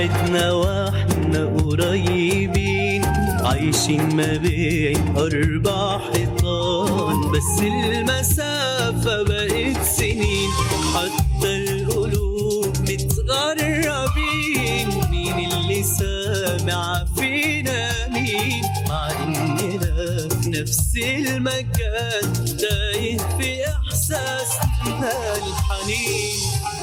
بعدنا واحنا قريبين عايشين ما بين أربع حيطان بس المسافة بقت سنين حتى القلوب متغربين مين اللي سامع فينا مين مع إننا في نفس المكان تايه في إحساسنا الحنين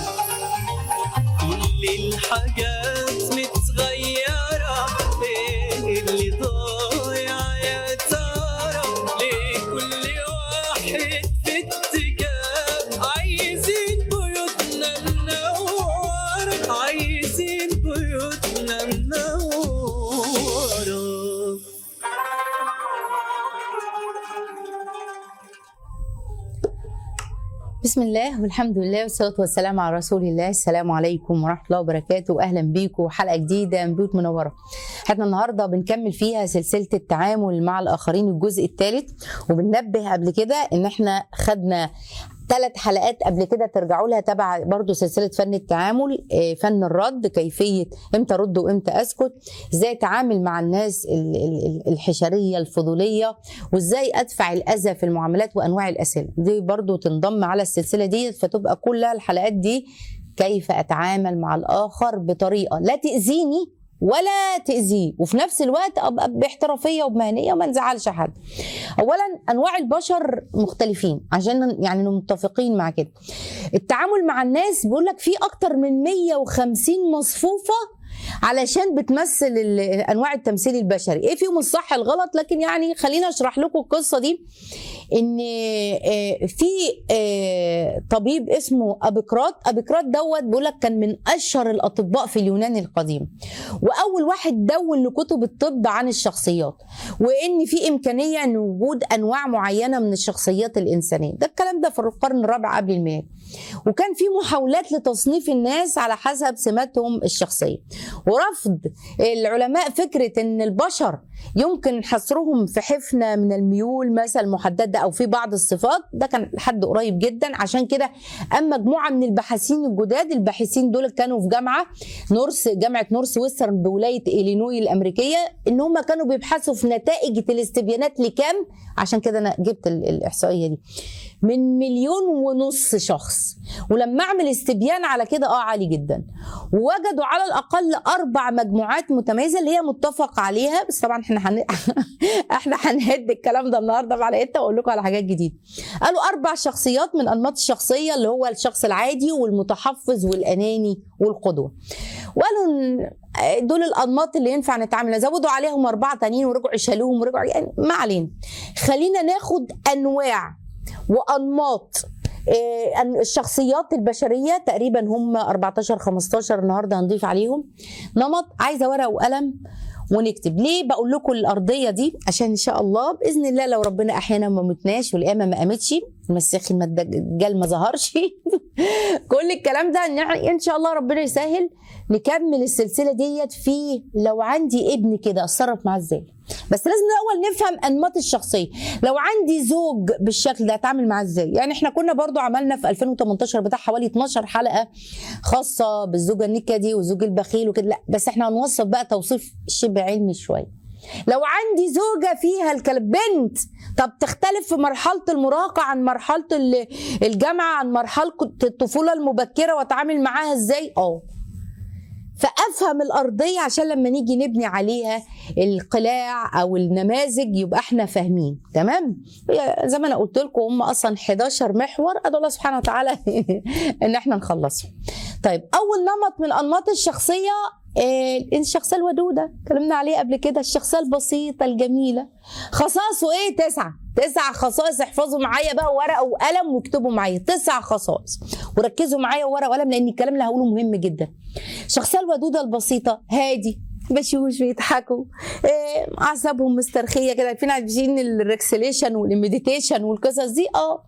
كل الحاجات متغيرة ايه اللي ضايع يا ترى ليه كل واحد في اتجاه عايزين بيوتنا منورة عايزين بيوتنا منورة بسم الله والحمد لله والصلاة والسلام على رسول الله السلام عليكم ورحمة الله وبركاته أهلا بيكم حلقة جديدة من بيوت منورة احنا النهاردة بنكمل فيها سلسلة التعامل مع الآخرين الجزء الثالث وبننبه قبل كده إن احنا خدنا ثلاث حلقات قبل كده ترجعوا لها تبع برضو سلسلة فن التعامل آه، فن الرد كيفية امتى ارد وامتى اسكت ازاي اتعامل مع الناس ال- ال- ال- الحشرية الفضولية وازاي ادفع الاذى في المعاملات وانواع الاسئله دي برضو تنضم على السلسله دي فتبقى كلها الحلقات دي كيف اتعامل مع الاخر بطريقه لا تاذيني ولا تاذيه وفي نفس الوقت ابقى باحترافيه وبمهنيه وما نزعلش حد اولا انواع البشر مختلفين عشان يعني متفقين مع كده التعامل مع الناس بيقول لك في اكتر من 150 مصفوفه علشان بتمثل ال- انواع التمثيل البشري ايه فيهم الصح الغلط لكن يعني خلينا اشرح لكم القصه دي ان آه، في آه، طبيب اسمه ابيقراط ابيقراط دوت بيقول لك كان من اشهر الاطباء في اليونان القديم واول واحد دون لكتب الطب عن الشخصيات وان في امكانيه ان وجود انواع معينه من الشخصيات الانسانيه ده الكلام ده في القرن الرابع قبل الميلاد وكان في محاولات لتصنيف الناس على حسب سماتهم الشخصيه ورفض العلماء فكره ان البشر يمكن حصرهم في حفنه من الميول مثلا محدده او في بعض الصفات ده كان لحد قريب جدا عشان كده اما مجموعه من الباحثين الجداد الباحثين دول كانوا في جامعه نورس جامعه نورس ويسترن بولايه الينوي الامريكيه ان هم كانوا بيبحثوا في نتائج الاستبيانات لكام عشان كده انا جبت ال- الاحصائيه دي من مليون ونص شخص ولما اعمل استبيان على كده اه عالي جدا ووجدوا على الاقل اربع مجموعات متميزه اللي هي متفق عليها بس طبعا احنا هن... احنا هنهد الكلام ده النهارده في حلقتنا واقول لكم على حاجات جديده قالوا اربع شخصيات من انماط الشخصيه اللي هو الشخص العادي والمتحفظ والاناني والقدوه وقالوا ان دول الانماط اللي ينفع نتعامل زودوا عليهم اربعه تانيين ورجعوا شالوهم ورجعوا يعني ما علينا خلينا ناخد انواع وانماط آه، أن- الشخصيات البشريه تقريبا هم 14 15 النهارده هنضيف عليهم نمط عايزه ورقه وقلم ونكتب ليه بقول لكم الارضيه دي عشان ان شاء الله باذن الله لو ربنا احيانا ما متناش والقيامه ما قامتش المسيخ ما الدجال ما ظهرش كل الكلام ده إن- ان شاء الله ربنا يسهل نكمل السلسله ديت في لو عندي ابن كده اتصرف معاه ازاي بس لازم الاول نفهم انماط الشخصيه لو عندي زوج بالشكل ده اتعامل معاه ازاي يعني احنا كنا برضو عملنا في 2018 بتاع حوالي 12 حلقه خاصه بالزوجه النكدي والزوج البخيل وكده لا بس احنا هنوصف بقى توصيف شبه علمي شويه لو عندي زوجة فيها الكلام بنت طب تختلف في مرحلة المراهقة عن مرحلة ال- الجامعة عن مرحلة الطفولة المبكرة واتعامل معاها ازاي اه فافهم الارضيه عشان لما نيجي نبني عليها القلاع او النماذج يبقى احنا فاهمين تمام هي زي ما انا قلت لكم هم اصلا 11 محور ادعو الله سبحانه وتعالى ان احنا نخلصهم طيب اول نمط من انماط الشخصيه آه، الشخصيه الودوده اتكلمنا عليه قبل كده الشخصيه البسيطه الجميله خصائصه ايه تسعه تسع خصائص احفظوا معايا بقى ورقه وقلم واكتبوا معايا تسع خصائص وركزوا معايا ورقه وقلم لان الكلام اللي هقوله مهم جدا الشخصيه الودوده البسيطه هادي بشوش بيضحكوا إيه اعصابهم مسترخيه كده عارفين عارفين الريكسليشن والمديتيشن والقصص دي اه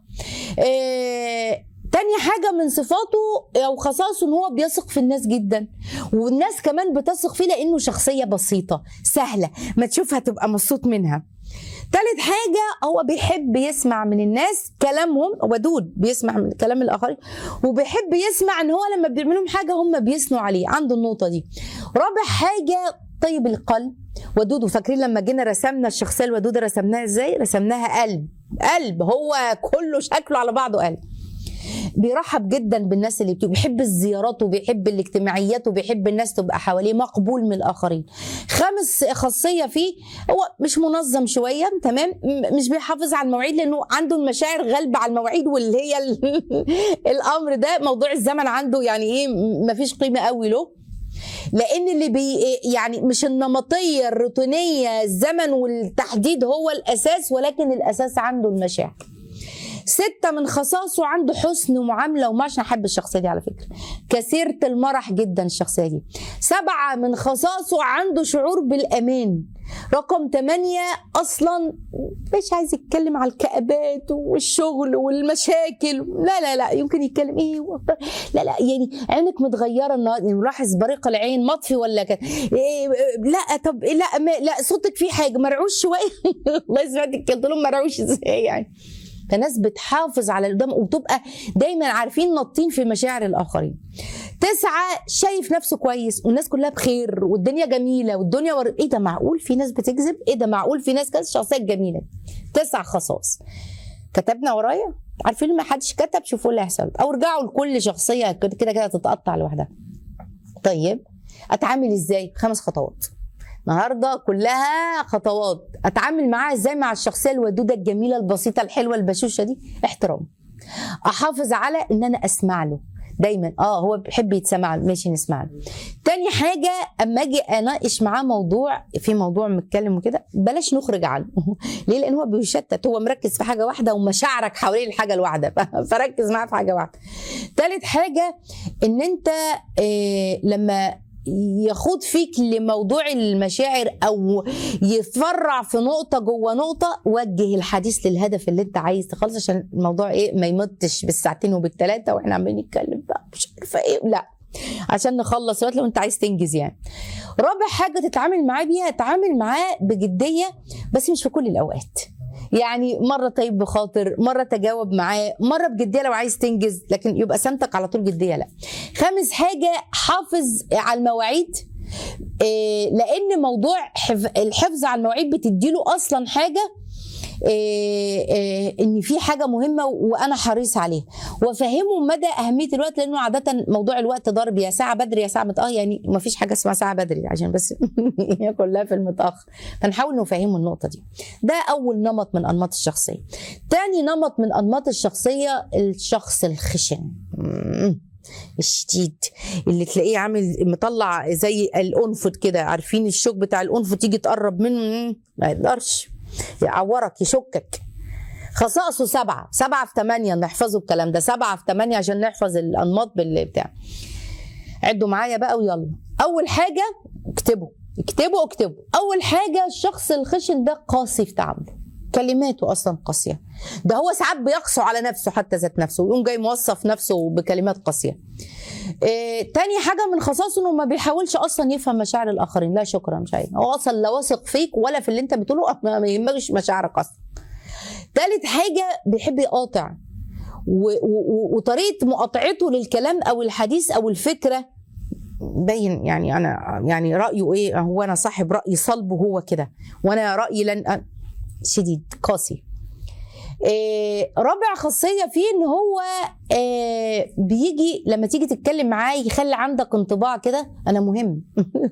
إيه تاني حاجة من صفاته أو خصائصه إن هو بيثق في الناس جدا والناس كمان بتثق فيه لأنه شخصية بسيطة سهلة ما تشوفها تبقى مبسوط منها تالت حاجة هو بيحب يسمع من الناس كلامهم ودود بيسمع من كلام الآخرين وبيحب يسمع ان هو لما بيعمل لهم حاجة هم بيثنوا عليه عنده النقطة دي رابع حاجة طيب القلب ودود وفاكرين لما جينا رسمنا الشخصية الودودة رسمناها ازاي رسمناها قلب قلب هو كله شكله على بعضه قلب بيرحب جدا بالناس اللي بتيجي بيحب الزيارات وبيحب الاجتماعيات وبيحب الناس تبقى حواليه مقبول من الاخرين خامس خاصيه فيه هو مش منظم شويه تمام م- مش بيحافظ على المواعيد لانه عنده المشاعر غالبه على المواعيد واللي هي ال- الامر ده موضوع الزمن عنده يعني ايه م- مفيش قيمه قوي له لان اللي بي يعني مش النمطيه الروتينيه الزمن والتحديد هو الاساس ولكن الاساس عنده المشاعر ستة من خصائصه عنده حسن معاملة ومعش أحب الشخصية دي على فكرة كثيرة المرح جدا الشخصية دي سبعة من خصائصه عنده شعور بالأمان رقم ثمانية أصلا مش عايز يتكلم على الكآبات والشغل والمشاكل لا لا لا يمكن يتكلم ايه وأفضل. لا لا يعني عينك متغيرة النهارده يعني ملاحظ بريق العين مطفي ولا كده إيه لا طب لا ما لا صوتك فيه حاجة مرعوش شوية الله يسمعك قلت لهم مرعوش ازاي يعني فناس بتحافظ على اللي قدام وبتبقى دايما عارفين نطين في مشاعر الاخرين تسعة شايف نفسه كويس والناس كلها بخير والدنيا جميلة والدنيا ور... ايه ده معقول في ناس بتكذب ايه ده معقول في ناس كذا شخصيات جميلة تسع خصائص كتبنا ورايا عارفين ما حدش كتب شوفوا اللي هيحصل او ارجعوا لكل شخصية كده كده كده تتقطع لوحدها طيب اتعامل ازاي خمس خطوات النهارده كلها خطوات اتعامل معاها ازاي مع الشخصيه الودوده الجميله البسيطه الحلوه البشوشه دي احترام احافظ على ان انا اسمع له دايما اه هو بيحب يتسمع له ماشي نسمع له تاني حاجه اما اجي اناقش معاه موضوع في موضوع متكلم وكده بلاش نخرج عنه ليه لان هو بيشتت هو مركز في حاجه واحده ومشاعرك حوالين الحاجه الواحده فركز معاه في حاجه واحده تالت حاجه ان انت آه لما يخوض فيك لموضوع المشاعر او يتفرع في نقطه جوه نقطه وجه الحديث للهدف اللي انت عايز تخلص عشان الموضوع ايه ما يمطش بالساعتين وبالثلاثه واحنا عمالين نتكلم بقى مش عارفه ايه لا عشان نخلص وقت لو انت عايز تنجز يعني رابع حاجه تتعامل معاه بيها تتعامل معاه بجديه بس مش في كل الاوقات يعني مره طيب بخاطر مره تجاوب معاه مره بجديه لو عايز تنجز لكن يبقى سمتك على طول جديه لا خامس حاجه حافظ على المواعيد إيه لان موضوع حف- الحفظ على المواعيد بتديله اصلا حاجه إيه إيه ان في حاجه مهمه وانا حريص عليها وافهمه مدى اهميه الوقت لانه عاده موضوع الوقت ضرب يا ساعه بدري يا ساعه مت... اه يعني ما فيش حاجه اسمها ساعه بدري عشان بس هي كلها في المتاخر فنحاول نفهمه النقطه دي ده اول نمط من انماط الشخصيه تاني نمط من انماط الشخصيه الشخص الخشن مم. الشديد اللي تلاقيه عامل مطلع زي الانفت كده عارفين الشوك بتاع الانفت تيجي تقرب منه مم، ما يقدرش يعورك يشكك خصائصه سبعة سبعة في ثمانية نحفظوا الكلام ده سبعة في ثمانية عشان نحفظ الأنماط بالبتاع عدوا معايا بقى ويلا أول حاجة اكتبوا اكتبوا اكتبوا أول حاجة الشخص الخشن ده قاسي في تعامله كلماته اصلا قاسيه ده هو ساعات بيقسو على نفسه حتى ذات نفسه ويقوم جاي موصف نفسه بكلمات قاسيه إيه تاني حاجه من خصائصه انه ما بيحاولش اصلا يفهم مشاعر الاخرين لا شكرا مش عايز هو اصلا لا واثق فيك ولا في اللي انت بتقوله ما يهمكش مشاعرك اصلا تالت حاجه بيحب يقاطع و- و- وطريقه مقاطعته للكلام او الحديث او الفكره باين يعني انا يعني رايه ايه هو انا صاحب راي صلب وهو كده وانا رايي لن أ- شديد قاسي إيه رابع خاصية فيه ان هو إيه بيجي لما تيجي تتكلم معاه يخلي عندك انطباع كده انا مهم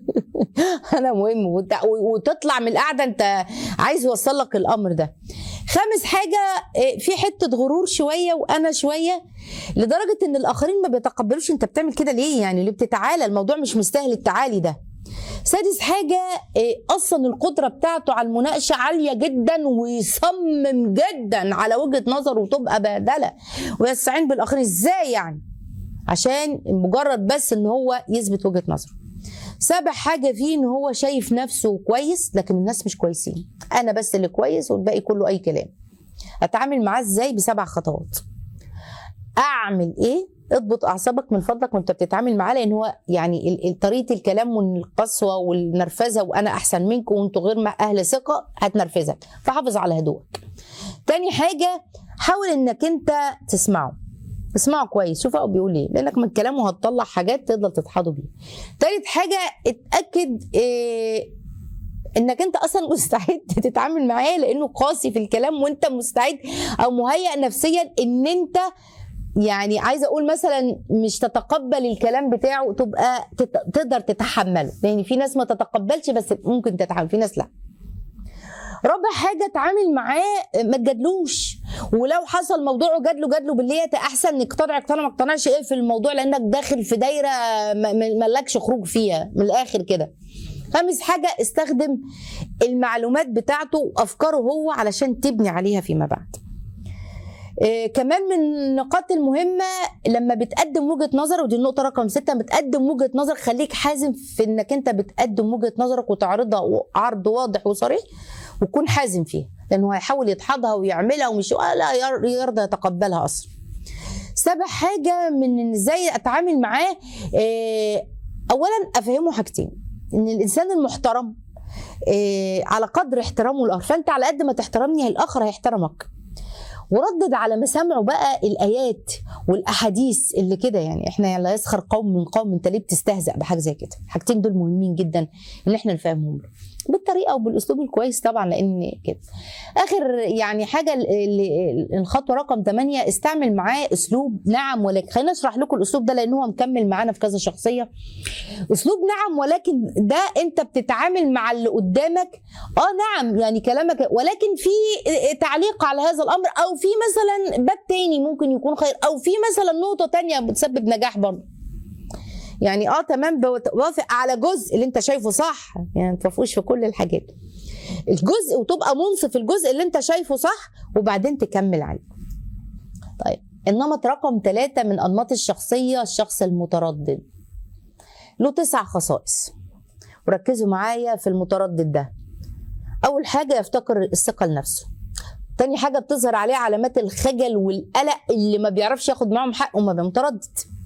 انا مهم وت- وتطلع من القعدة انت عايز يوصل لك الامر ده خامس حاجة إيه في حتة غرور شوية وانا شوية لدرجة ان الاخرين ما بيتقبلوش انت بتعمل كده ليه يعني ليه بتتعالى الموضوع مش مستاهل التعالي ده سادس حاجة إيه، أصلا القدرة بتاعته على المناقشة عالية جدا ويصمم جدا على وجهة نظره وتبقى بهدلة ويستعين بالآخرين إزاي يعني عشان مجرد بس إن هو يثبت وجهة نظره سابع حاجة فيه إن هو شايف نفسه كويس لكن الناس مش كويسين أنا بس اللي كويس والباقي كله أي كلام أتعامل معاه إزاي بسبع خطوات أعمل إيه اضبط اعصابك من فضلك وانت بتتعامل معاه لان هو يعني ال- ال- طريقه الكلام والقسوه والنرفزه وانا احسن منكم وانتوا غير مع اهل ثقه هتنرفزك فحافظ على هدوءك تاني حاجه حاول انك انت تسمعه اسمعه كويس شوف هو بيقول ايه لانك من كلامه هتطلع حاجات تقدر تتحاضوا بيها تالت حاجه اتاكد إيه انك انت اصلا مستعد تتعامل معاه لانه قاسي في الكلام وانت مستعد او مهيئ نفسيا ان انت يعني عايزه اقول مثلا مش تتقبل الكلام بتاعه تبقى تت- تقدر تتحمله لان في ناس ما تتقبلش بس ممكن تتحمل في ناس لا رابع حاجه اتعامل معاه ما تجادلوش ولو حصل موضوع جادله جادله باللي هي احسن اقتنع اقتنع ما اقتنعش ايه في الموضوع لانك داخل في دايره ما- ما- مالكش خروج فيها من الاخر كده خامس حاجه استخدم المعلومات بتاعته وافكاره هو علشان تبني عليها فيما بعد إيه كمان من النقاط المهمة لما بتقدم وجهة نظر ودي النقطة رقم ستة بتقدم وجهة نظر خليك حازم في انك انت بتقدم وجهة نظرك وتعرضها عرض واضح وصريح وتكون حازم فيها لانه هيحاول يدحضها ويعملها ومش لا ير- يرضى يتقبلها اصلا سابع حاجة من إن ازاي اتعامل معاه إيه اولا افهمه حاجتين ان الانسان المحترم إيه على قدر احترامه الاخر فانت على قد ما تحترمني الاخر هيحترمك وردد على مسامعه بقى الايات والاحاديث اللي كده يعني احنا لا يسخر قوم من قوم انت ليه بتستهزأ بحاجه زي كده الحاجتين دول مهمين جدا ان احنا نفهمهم له بالطريقه وبالاسلوب الكويس طبعا لان كده اخر يعني حاجه ال- ال- الخطوه رقم 8 استعمل معاه اسلوب نعم ولكن خلينا اشرح لكم الاسلوب ده لان هو مكمل معانا في كذا شخصيه اسلوب نعم ولكن ده انت بتتعامل مع اللي قدامك اه نعم يعني كلامك ولكن في تعليق على هذا الامر او في مثلا باب تاني ممكن يكون خير او في مثلا نقطه تانية بتسبب نجاح برضه يعني اه تمام بوافق على جزء اللي انت شايفه صح يعني ما توافقوش في كل الحاجات الجزء وتبقى منصف الجزء اللي انت شايفه صح وبعدين تكمل عليه طيب النمط رقم ثلاثة من أنماط الشخصية الشخص المتردد له تسع خصائص وركزوا معايا في المتردد ده أول حاجة يفتقر الثقة لنفسه تاني حاجة بتظهر عليه علامات الخجل والقلق اللي ما بيعرفش ياخد معاهم حقه وما بيبقى متردد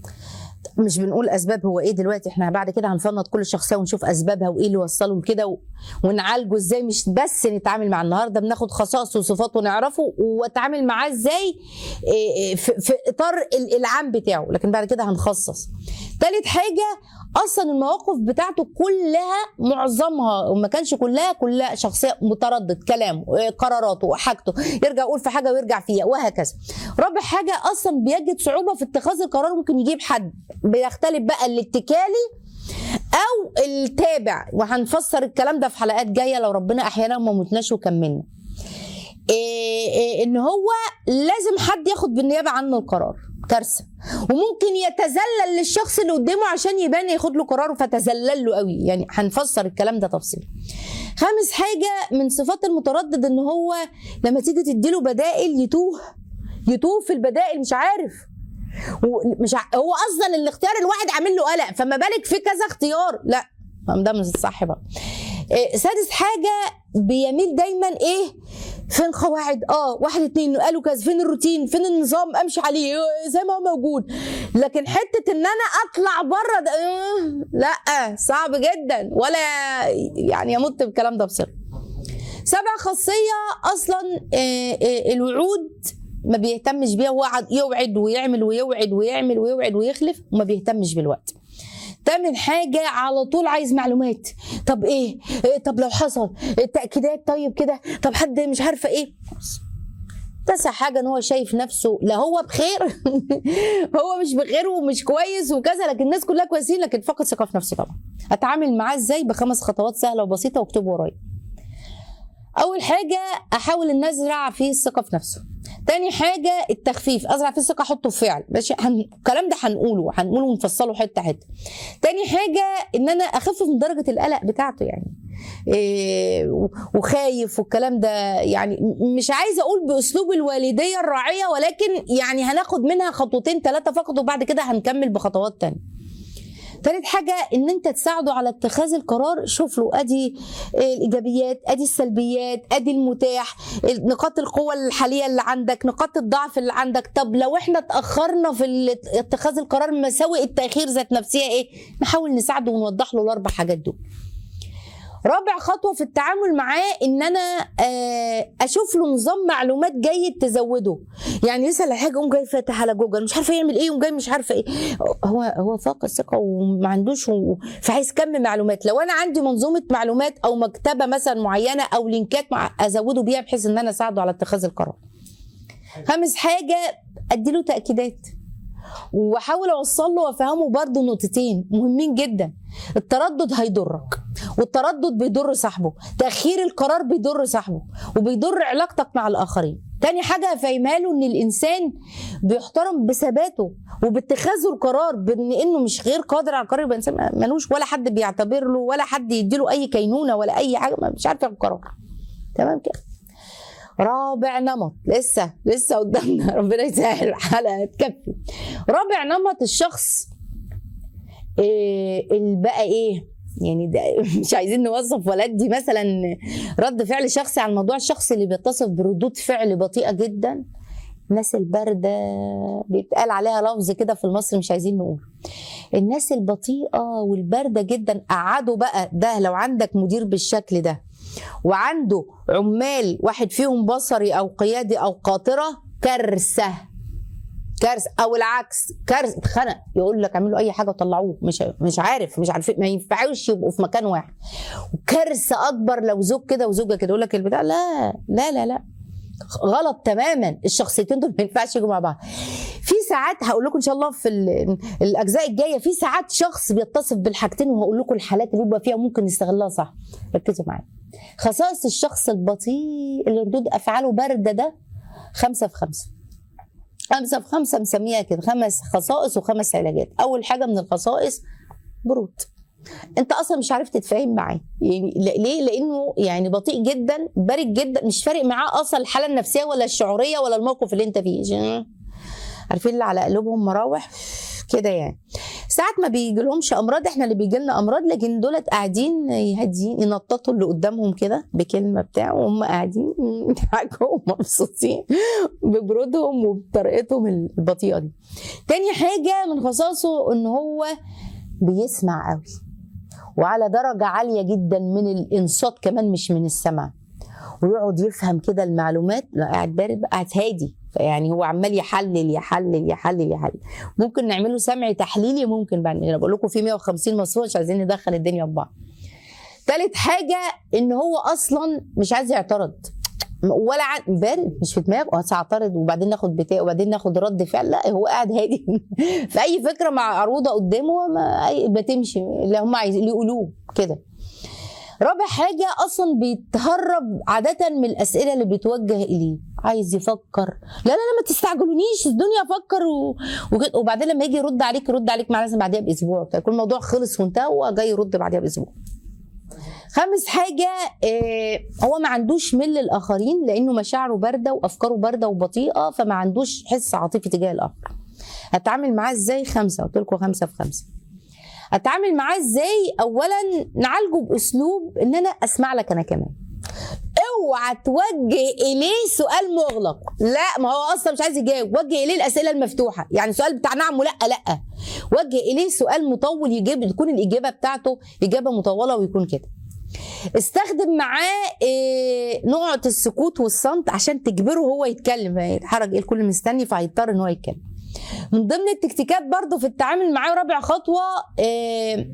مش بنقول اسباب هو ايه دلوقتي احنا بعد كده هنفنط كل شخصيه ونشوف اسبابها وايه اللي وصله لكده و... ونعالجه ازاي مش بس نتعامل مع النهارده بناخد خصائص وصفات ونعرفه واتعامل معاه ازاي إيه إيه في, في اطار ال- العام بتاعه لكن بعد كده هنخصص تالت حاجه اصلا المواقف بتاعته كلها معظمها وما كانش كلها كلها شخصيه متردد كلامه إيه، قراراته حاجته يرجع يقول في حاجه ويرجع فيها وهكذا رابع حاجه اصلا بيجد صعوبه في اتخاذ القرار ممكن يجيب حد بيختلف بقى الاتكالي او التابع وهنفسر الكلام ده في حلقات جايه لو ربنا احيانا وما متناش وكملنا إيه إيه ان هو لازم حد ياخد بالنيابه عنه القرار كارثه وممكن يتذلل للشخص اللي قدامه عشان يبان ياخد له قراره فتذلل له قوي يعني هنفسر الكلام ده تفصيل خامس حاجه من صفات المتردد ان هو لما تيجي تديله بدائل يتوه يتوه في البدائل مش عارف ومش ع... هو اصلا الاختيار الواحد عامل له قلق فما بالك في كذا اختيار لا ما ده مش صح بقى إيه سادس حاجه بيميل دايما ايه فين قواعد اه واحد اتنين قالوا كذا فين الروتين فين النظام امشي عليه آه، زي ما هو موجود لكن حته ان انا اطلع بره ده آه، لا صعب جدا ولا يعني يمت بالكلام ده بسر سبع خاصيه اصلا آه، آه، الوعود ما بيهتمش بيها هو عاد يوعد ويعمل ويوعد ويعمل ويوعد ويخلف وما بيهتمش بالوقت تامن حاجة على طول عايز معلومات طب ايه, إيه طب لو حصل تأكيدات طيب كده طب حد مش عارفة ايه تسع حاجة ان هو شايف نفسه لا هو بخير هو مش بخير ومش كويس وكذا لكن الناس كلها كويسين لكن فقد ثقة في نفسه طبعا اتعامل معاه ازاي بخمس خطوات سهلة وبسيطة واكتبوا ورايا اول حاجة احاول ان ازرع فيه الثقة في نفسه تاني حاجة التخفيف ازرع فيه الثقة احطه في فعل ماشي هن... الكلام ده هنقوله هنقوله ونفصله حتة حتة تاني حاجة ان انا اخفف من درجة القلق بتاعته يعني إيه و- وخايف والكلام ده يعني م- مش عايزه اقول باسلوب الوالديه الراعيه ولكن يعني هناخد منها خطوتين ثلاثه فقط وبعد كده هنكمل بخطوات تانية تالت حاجة ان انت تساعده على اتخاذ القرار شوف له ادي الايجابيات ادي السلبيات ادي المتاح نقاط القوة الحالية اللي عندك نقاط الضعف اللي عندك طب لو احنا اتأخرنا في ال- اتخاذ القرار مساوئ التأخير ذات نفسها ايه نحاول نساعده ونوضح له الاربع حاجات دول رابع خطوة في التعامل معاه ان انا آه، اشوف له نظام معلومات جيد تزوده يعني يسال على حاجه يقوم جاي فاتح على جوجل مش عارفه يعمل ايه يقوم جاي مش عارفه ايه هو هو فاقد ثقه وما عندوش و- فعايز كم معلومات لو انا عندي منظومه معلومات او مكتبه مثلا معينه او لينكات مع ازوده بيها بحيث ان انا اساعده على اتخاذ القرار خامس حاجه اديله تاكيدات واحاول اوصل له وافهمه برضه نقطتين مهمين جدا التردد هيضرك والتردد بيضر صاحبه تاخير القرار بيضر صاحبه وبيضر علاقتك مع الاخرين تاني حاجه هفهمها له ان الانسان بيحترم بثباته وباتخاذه القرار بان انه مش غير قادر على القرار يبقى انسان ملوش ولا حد بيعتبر له ولا حد يديله اي كينونه ولا اي حاجه مش عارف ياخد قرار تمام كده رابع نمط لسه لسه قدامنا ربنا يسهل الحلقه تكفي رابع نمط الشخص إيه اللي بقى ايه يعني ده مش عايزين نوصف ولا دي مثلا رد فعل شخصي على الموضوع الشخص اللي بيتصف بردود فعل بطيئه جدا الناس البارده بيتقال عليها لفظ كده في المصري مش عايزين نقول الناس البطيئه والبارده جدا قعدوا بقى ده لو عندك مدير بالشكل ده وعنده عمال واحد فيهم بصري او قيادي او قاطره كارثه كارثه او العكس كارثه اتخنق يقول لك اعملوا اي حاجه وطلعوه مش مش عارف مش عارفين ما ينفعوش يبقوا في مكان واحد وكارثه اكبر لو زوج كده وزوجه كده يقول لك البتاع لا لا لا لا غلط تماما الشخصيتين دول ما ينفعش يجوا مع بعض في ساعات هقول لكم ان شاء الله في ال- الاجزاء الجايه في ساعات شخص بيتصف بالحاجتين وهقول لكم الحالات اللي بيبقى فيها ممكن نستغلها صح ركزوا معايا خصائص الشخص البطيء اللي ردود افعاله بارده ده خمسه في خمسه خمسه في خمسه مسميها كده خمس خصائص وخمس علاجات اول حاجه من الخصائص برود انت اصلا مش عارف تتفاهم معاه يعني ل- ليه لانه يعني بطيء جدا بارد جدا مش فارق معاه اصلا الحاله النفسيه ولا الشعوريه ولا الموقف اللي انت فيه ج- عارفين اللي على قلوبهم مراوح كده يعني ساعات ما بيجي لهمش امراض احنا اللي بيجي لنا امراض لكن دولت قاعدين يهدين ينططوا اللي قدامهم كده بكلمه بتاع وهم قاعدين يضحكوا ومبسوطين ببرودهم وبطريقتهم البطيئه دي تاني حاجه من خصائصه ان هو بيسمع قوي وعلى درجة عالية جدا من الإنصات كمان مش من السمع ويقعد يفهم كده المعلومات لا قاعد بارد بقى، قاعد هادي فيعني هو عمال يحلل يحلل يحلل يحلل ممكن نعمله سمع تحليلي ممكن بعد انا بقول لكم في 150 مصفوفه مش عايزين ندخل الدنيا في بعض تالت حاجه ان هو اصلا مش عايز يعترض ولا عن بارد مش في دماغه هعترض وبعدين ناخد بتاع وبعدين ناخد رد فعل لا هو قاعد هادي في اي فكره معروضه قدامه ما أي- بتمشي اللي هم عايزين اللي يقولوه كده رابع حاجة أصلا بيتهرب عادة من الأسئلة اللي بيتوجه إليه عايز يفكر لا لا لا ما تستعجلونيش الدنيا أفكر و... وكده. وبعدين لما يجي يرد عليك يرد عليك مع لازم بعديها بأسبوع بتاع. يكون الموضوع خلص وانتهى وهو جاي يرد بعديها بأسبوع خامس حاجة آه، هو ما عندوش مل الآخرين لأنه مشاعره باردة وأفكاره باردة وبطيئة فما عندوش حس عاطفي تجاه الآخر هتعامل معاه ازاي خمسة قلت لكم خمسة في خمسة اتعامل معاه ازاي اولا نعالجه باسلوب ان انا اسمع لك انا كمان اوعى توجه اليه سؤال مغلق لا ما هو اصلا مش عايز يجاوب وجه اليه الاسئله المفتوحه يعني سؤال بتاع نعم ولا لا وجه اليه سؤال مطول يجيب تكون الاجابه بتاعته اجابه مطوله ويكون كده استخدم معاه إيه نوع السكوت والصمت عشان تجبره هو يتكلم يتحرج الكل مستني فهيضطر ان هو يتكلم من ضمن التكتيكات برضو في التعامل معاه رابع خطوه إيه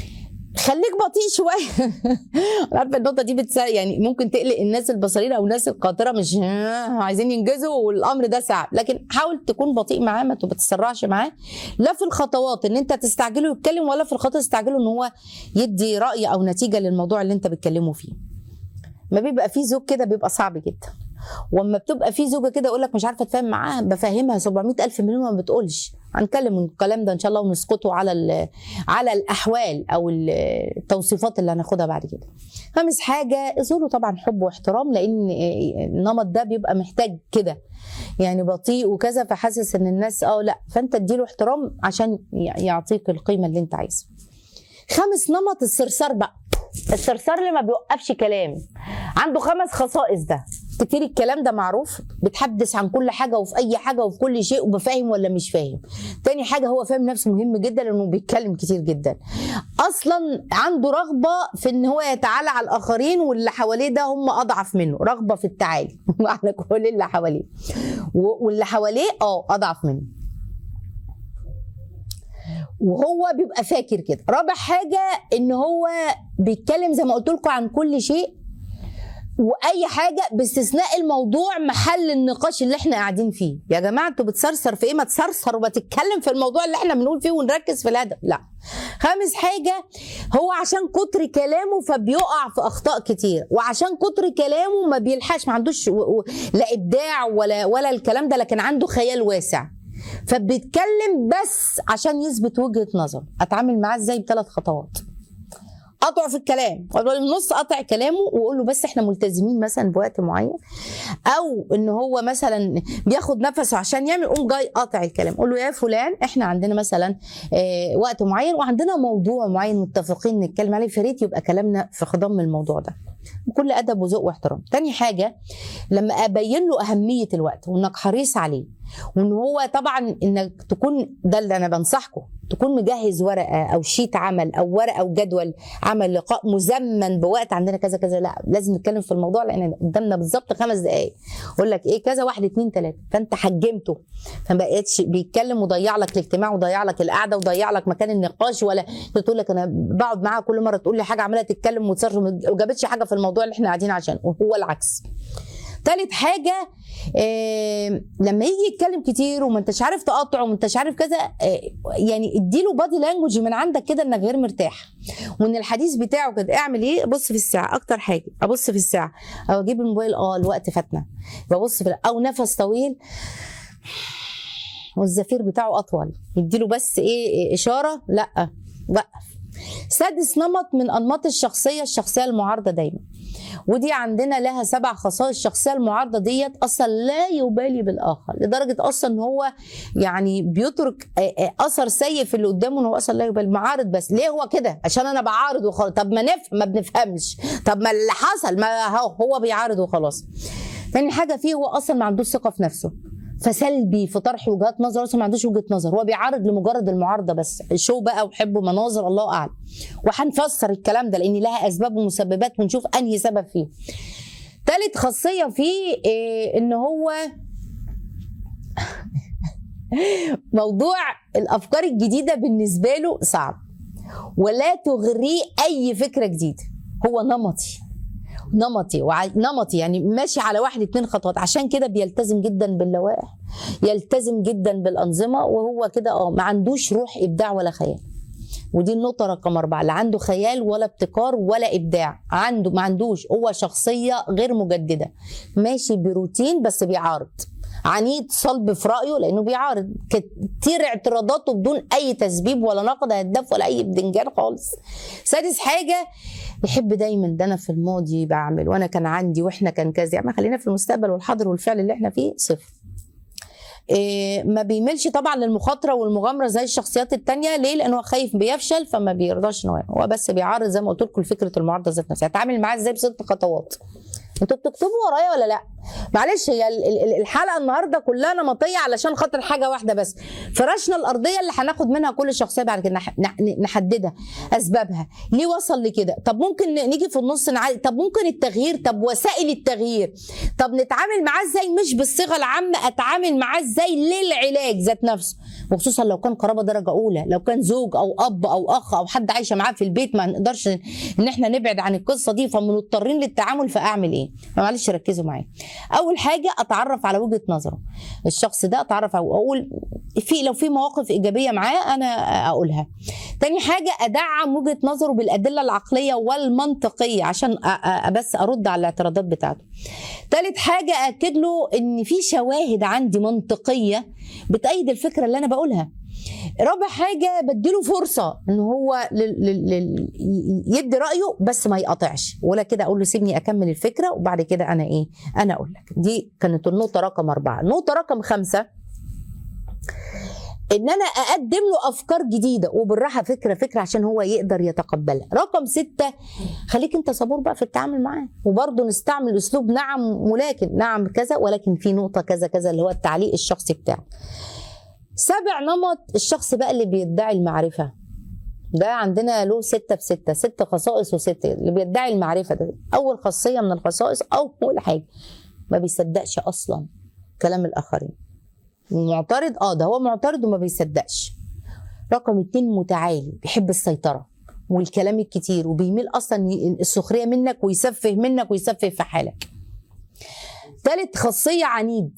خليك بطيء شويه انا عارفه النقطه دي بتسا يعني ممكن تقلق الناس البصريين او الناس القاطره مش عايزين ينجزوا والامر ده صعب لكن حاول تكون بطيء معاه ما تتسرعش معاه لا في الخطوات ان انت تستعجله يتكلم ولا في الخطوات تستعجله ان هو يدي راي او نتيجه للموضوع اللي انت بتكلمه فيه ما بيبقى فيه زوج كده بيبقى صعب جدا واما بتبقى في زوجه كده يقول لك مش عارفه اتفاهم معاها بفهمها 700 الف مليون ما بتقولش هنتكلم الكلام ده ان شاء الله ونسقطه على ال- على الاحوال او ال- التوصيفات اللي هناخدها بعد كده خامس حاجه اظهروا طبعا حب واحترام لان النمط ده بيبقى محتاج كده يعني بطيء وكذا فحاسس ان الناس اه لا فانت اديله احترام عشان ي- يعطيك القيمه اللي انت عايزها خامس نمط الصرصار بقى الصرصار اللي ما بيوقفش كلام عنده خمس خصائص ده كتير الكلام ده معروف بتحدث عن كل حاجه وفي اي حاجه وفي كل شيء وبفاهم ولا مش فاهم تاني حاجه هو فاهم نفسه مهم جدا لانه بيتكلم كتير جدا اصلا عنده رغبه في ان هو يتعالى على الاخرين واللي حواليه ده هم اضعف منه رغبه في التعالي على كل اللي حواليه و- واللي حواليه اه اضعف منه وهو بيبقى فاكر كده رابع حاجه ان هو بيتكلم زي ما قلت لكم عن كل شيء واي حاجه باستثناء الموضوع محل النقاش اللي احنا قاعدين فيه يا جماعه انتوا بتسرسر في ايه ما تسرسر وما تتكلم في الموضوع اللي احنا بنقول فيه ونركز في الهدف لا خامس حاجه هو عشان كتر كلامه فبيقع في اخطاء كتير وعشان كتر كلامه ما بيلحقش ما عندوش و- و- لا ابداع ولا ولا الكلام ده لكن عنده خيال واسع فبيتكلم بس عشان يثبت وجهه نظر اتعامل معاه ازاي بثلاث خطوات قطعه في الكلام ولا النص قطع كلامه وقول له بس احنا ملتزمين مثلا بوقت معين او ان هو مثلا بياخد نفسه عشان يعمل قوم جاي قاطع الكلام قول له يا فلان احنا عندنا مثلا اه وقت معين وعندنا موضوع معين متفقين نتكلم عليه فريت يبقى كلامنا في خضم الموضوع ده بكل ادب وذوق واحترام تاني حاجه لما ابين له اهميه الوقت وانك حريص عليه وان هو طبعا انك تكون ده اللي انا بنصحكم تكون مجهز ورقه او شيت عمل او ورقه او جدول عمل لقاء مزمن بوقت عندنا كذا كذا لا لازم نتكلم في الموضوع لان قدامنا بالظبط خمس دقائق اقول لك ايه كذا واحد اتنين تلاته فانت حجمته فما بقتش بيتكلم وضيع لك الاجتماع وضيع لك القعده وضيع لك مكان النقاش ولا تقول لك انا بقعد معاها كل مره تقول لي حاجه عماله تتكلم وتصرف وما جابتش حاجه في الموضوع اللي احنا قاعدين عشانه وهو العكس تالت حاجة إيه لما يجي يتكلم كتير وما انتش عارف تقاطعه وما انتش عارف كذا إيه يعني اديله بادي لانجوج من عندك كده انك غير مرتاح وان الحديث بتاعه كده اعمل ايه ابص في الساعه اكتر حاجه ابص في الساعه او اجيب الموبايل اه الوقت فاتنا ببص في او نفس طويل والزفير بتاعه اطول يديله بس ايه اشاره لا وقف سادس نمط من انماط الشخصيه الشخصيه المعارضه دايما ودي عندنا لها سبع خصائص الشخصيه المعارضه ديت اصلا لا يبالي بالاخر لدرجه اصلا ان هو يعني بيترك اثر سيء في اللي قدامه ان هو اصلا لا يبالي معارض بس ليه هو كده عشان انا بعارض وخلاص طب ما نفهم ما بنفهمش طب ما اللي حصل ما هو هو بيعارض وخلاص تاني حاجه فيه هو اصلا ما عندوش ثقه في نفسه فسلبي في طرح وجهات نظر اصلا ما عندوش وجهه نظر هو بيعارض لمجرد المعارضه بس شو بقى وحب مناظر الله اعلم وهنفسر الكلام ده لان لها اسباب ومسببات ونشوف انهي سبب فيه تالت خاصيه فيه إيه ان هو موضوع الافكار الجديده بالنسبه له صعب ولا تغريه اي فكره جديده هو نمطي نمطي وع... نمطي يعني ماشي على واحد اتنين خطوات عشان كده بيلتزم جدا باللوائح يلتزم جدا بالانظمه وهو كده اه ما عندوش روح ابداع ولا خيال ودي النقطة رقم أربعة لا عنده خيال ولا ابتكار ولا إبداع عنده ما عندوش هو شخصية غير مجددة ماشي بروتين بس بيعارض عنيد صلب في رأيه لأنه بيعارض كتير اعتراضاته بدون أي تسبيب ولا نقد هدف ولا أي بدنجان خالص سادس حاجة يحب دايما ده أنا في الماضي بعمل وأنا كان عندي وإحنا كان كذا يعني خلينا في المستقبل والحاضر والفعل اللي إحنا فيه صفر إيه ما بيميلش طبعا للمخاطره والمغامره زي الشخصيات التانية ليه لانه خايف بيفشل فما بيرضاش انه هو بس بيعارض زي ما قلت لكم فكره المعارضه ذات نفسها اتعامل معاه ازاي بست خطوات انتوا بتكتبوا ورايا ولا لا معلش هي الحلقه النهارده كلها نمطيه علشان خاطر حاجه واحده بس فرشنا الارضيه اللي هناخد منها كل شخصيه بعد كده نحددها اسبابها ليه وصل لكده طب ممكن نيجي في النص نعالج طب ممكن التغيير طب وسائل التغيير طب نتعامل معاه ازاي مش بالصيغه العامه اتعامل معاه ازاي للعلاج ذات نفسه وخصوصا لو كان قرابه درجه اولى لو كان زوج او اب او اخ او حد عايشه معاه في البيت ما نقدرش ان احنا نبعد عن القصه دي فمضطرين للتعامل فاعمل ايه معلش ركزوا معايا اول حاجه اتعرف على وجهه نظره الشخص ده اتعرف او اقول في لو في مواقف ايجابيه معاه انا اقولها تاني حاجة أدعم وجهة نظره بالأدلة العقلية والمنطقية عشان أ- أ- بس أرد على الاعتراضات بتاعته تالت حاجة أكد له إن في شواهد عندي منطقية بتأيد الفكرة اللي أنا بقولها رابع حاجة بديله فرصة إن هو لل... لل... لل... ي- يدي رأيه بس ما يقاطعش ولا كده أقول له سيبني أكمل الفكرة وبعد كده أنا إيه أنا أقول لك دي كانت النقطة رقم أربعة النقطة رقم خمسة ان انا اقدم له افكار جديده وبالراحه فكره فكره عشان هو يقدر يتقبلها رقم ستة خليك انت صبور بقى في التعامل معاه وبرضه نستعمل اسلوب نعم ولكن نعم كذا ولكن في نقطه كذا كذا اللي هو التعليق الشخصي بتاعه سابع نمط الشخص بقى اللي بيدعي المعرفه ده عندنا له ستة بستة ست خصائص وستة اللي بيدعي المعرفة ده أول خاصية من الخصائص أول حاجة ما بيصدقش أصلا كلام الآخرين معترض اه ده هو معترض وما بيصدقش رقم اتنين متعالي بيحب السيطرة والكلام الكتير وبيميل اصلا ي- السخرية منك ويسفه منك ويسفه في حالك تالت خاصية عنيد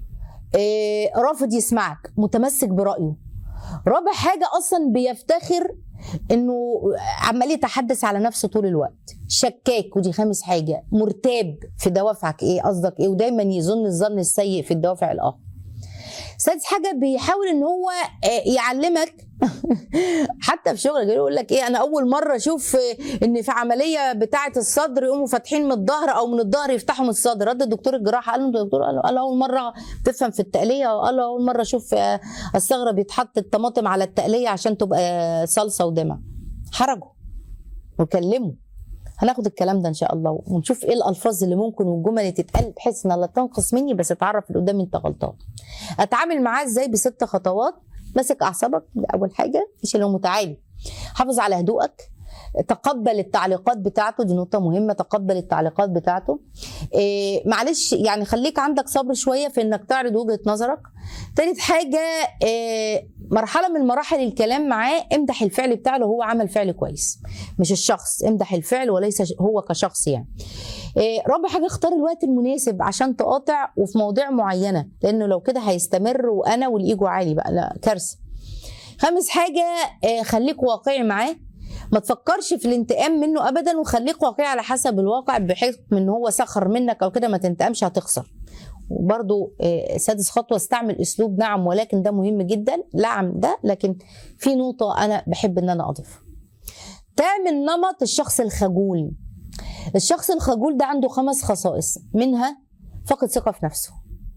آه رافض يسمعك متمسك برأيه رابع حاجة أصلا بيفتخر إنه عمال يتحدث على نفسه طول الوقت شكاك ودي خامس حاجة مرتاب في دوافعك إيه قصدك إيه ودايما يظن الظن السيء في الدوافع الآخر سادس حاجه بيحاول ان هو آه، يعلمك حتى في شغلك يقول لك ايه انا اول مره اشوف آه، ان في عمليه بتاعه الصدر يقوموا فاتحين من الظهر او من الظهر يفتحوا من الصدر رد الدكتور الجراحه قال له "أنت دكتور قال له- قال له اول مره تفهم في التقليه قال له اول مره اشوف آه، الثغره بيتحط الطماطم على التقليه عشان تبقى آه، صلصه ودمع حرجه وكلمه هناخد الكلام ده ان شاء الله ونشوف ايه الالفاظ اللي ممكن والجمل اللي تتقال بحيث انها لا تنقص مني بس اتعرف اللي قدامي انت غلطان اتعامل معاه ازاي بست خطوات ماسك اعصابك ده اول حاجه مش اللي هو متعالي حافظ على هدوءك تقبل التعليقات بتاعته دي نقطة مهمة تقبل التعليقات بتاعته إيه معلش يعني خليك عندك صبر شوية في انك تعرض وجهة نظرك تالت حاجة إيه مرحلة من مراحل الكلام معاه امدح الفعل بتاعه لو هو عمل فعل كويس مش الشخص امدح الفعل وليس ش- هو كشخص يعني إيه رابع حاجة اختار الوقت المناسب عشان تقاطع وفي مواضيع معينة لانه لو كده هيستمر وانا والايجو عالي بقى لا كارثة خامس حاجة إيه خليك واقعي معاه ما تفكرش في الانتقام منه ابدا وخليك واقعي على حسب الواقع بحيث ان هو سخر منك او كده ما تنتقمش هتخسر وبرضو آه، سادس خطوه استعمل اسلوب نعم ولكن ده مهم جدا نعم ده لكن في نقطه انا بحب ان انا اضيفها تامن نمط الشخص الخجول الشخص الخجول ده عنده خمس خصائص منها فقد ثقه في نفسه